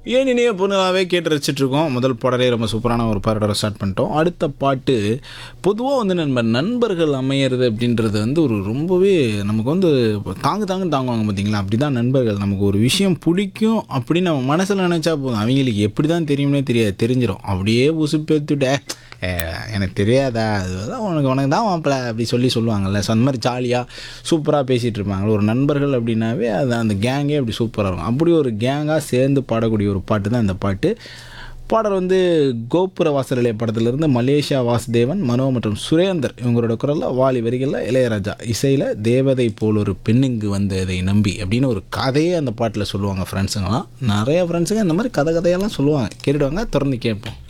ஏன் இனிய பொண்ணுலாவே கேட்டு ரசிச்சிட்டு இருக்கோம் முதல் பாடலே ரொம்ப சூப்பரான ஒரு பாடலை ஸ்டார்ட் பண்ணிட்டோம் அடுத்த பாட்டு பொதுவாக வந்து நண்பர் நண்பர்கள் அமையிறது அப்படின்றது வந்து ஒரு ரொம்பவே நமக்கு வந்து தாங்கு தாங்கு தாங்குவாங்க பார்த்தீங்களா அப்படி தான் நண்பர்கள் நமக்கு ஒரு விஷயம் பிடிக்கும் அப்படின்னு நம்ம மனசில் நினச்சா போதும் அவங்களுக்கு எப்படி தான் தெரியும்னே தெரியாது தெரிஞ்சிடும் அப்படியே உசுப்பேத்துட்டே ஏ, எனக்கு தெரியாதா அதுதான் உனக்கு உனக்கு தான் மாப்பிள்ள அப்படி சொல்லி சொல்லுவாங்கல்ல ஸோ அந்த மாதிரி ஜாலியாக சூப்பராக பேசிகிட்டு இருப்பாங்க ஒரு நண்பர்கள் அப்படின்னாவே அது அந்த கேங்கே அப்படி சூப்பராக இருக்கும் அப்படி ஒரு கேங்காக சேர்ந்து பாடக்கூடிய ஒரு பாட்டு தான் இந்த பாட்டு பாடல் வந்து கோபுர வாசலே படத்திலிருந்து மலேசியா வாசுதேவன் மனோ மற்றும் சுரேந்தர் இவங்களோட குரலில் வாலி வரிகளில் இளையராஜா இசையில் தேவதை போல் ஒரு பெண்ணுங்கு வந்ததை நம்பி அப்படின்னு ஒரு கதையே அந்த பாட்டில் சொல்லுவாங்க ஃப்ரெண்ட்ஸுங்களாம் நிறைய ஃப்ரெண்ட்ஸுங்க இந்த மாதிரி கதை கதையெல்லாம் சொல்லுவாங்க கேட்டுடுவாங்க திறந்து கேட்போம்